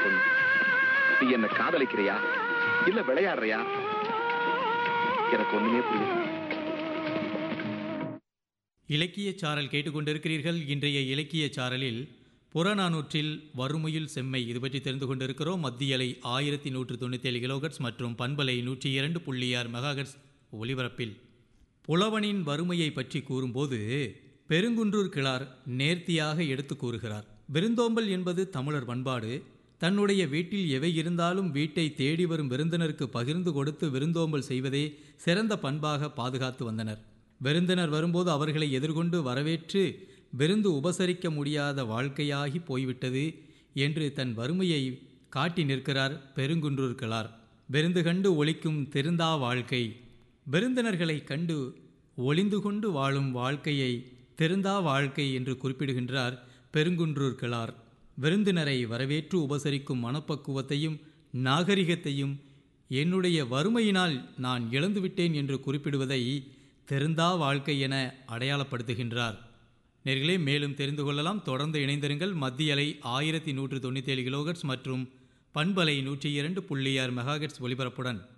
பொண்ணு நீ என்ன காதலிக்கிறியா இல்ல விளையாடுறியா எனக்கு ஒண்ணுமே புரியல இலக்கிய சாரல் கேட்டுக்கொண்டிருக்கிறீர்கள் இன்றைய இலக்கிய சாரலில் புறநானூற்றில் வறுமையில் செம்மை இது பற்றி தெரிந்து கொண்டிருக்கிறோம் மத்தியலை ஆயிரத்தி நூற்று தொண்ணூற்றி ஏழு கிலோகட்ஸ் மற்றும் பண்பலை நூற்றி இரண்டு புள்ளி ஆறு மெகாகட்ஸ் ஒலிபரப்பில் புலவனின் வறுமையை பற்றி கூறும்போது பெருங்குன்றூர் கிழார் நேர்த்தியாக எடுத்து கூறுகிறார் விருந்தோம்பல் என்பது தமிழர் பண்பாடு தன்னுடைய வீட்டில் எவை இருந்தாலும் வீட்டை தேடி வரும் விருந்தினருக்கு பகிர்ந்து கொடுத்து விருந்தோம்பல் செய்வதே சிறந்த பண்பாக பாதுகாத்து வந்தனர் விருந்தினர் வரும்போது அவர்களை எதிர்கொண்டு வரவேற்று விருந்து உபசரிக்க முடியாத வாழ்க்கையாகி போய்விட்டது என்று தன் வறுமையை காட்டி நிற்கிறார் பெருங்குன்றூர் கிழார் விருந்து கண்டு ஒழிக்கும் திருந்தா வாழ்க்கை விருந்தினர்களை கண்டு ஒளிந்து கொண்டு வாழும் வாழ்க்கையை திருந்தா வாழ்க்கை என்று குறிப்பிடுகின்றார் பெருங்குன்றூர் கிழார் விருந்தினரை வரவேற்று உபசரிக்கும் மனப்பக்குவத்தையும் நாகரிகத்தையும் என்னுடைய வறுமையினால் நான் இழந்துவிட்டேன் என்று குறிப்பிடுவதை திருந்தா வாழ்க்கை என அடையாளப்படுத்துகின்றார் நேர்களே மேலும் தெரிந்து கொள்ளலாம் தொடர்ந்து இணைந்திருங்கள் மத்திய அலை ஆயிரத்தி நூற்று தொண்ணூற்றி ஏழு கிலோகட்ஸ் மற்றும் பண்பலை நூற்றி இரண்டு புள்ளி ஆறு மெகாகட்ஸ் ஒலிபரப்புடன்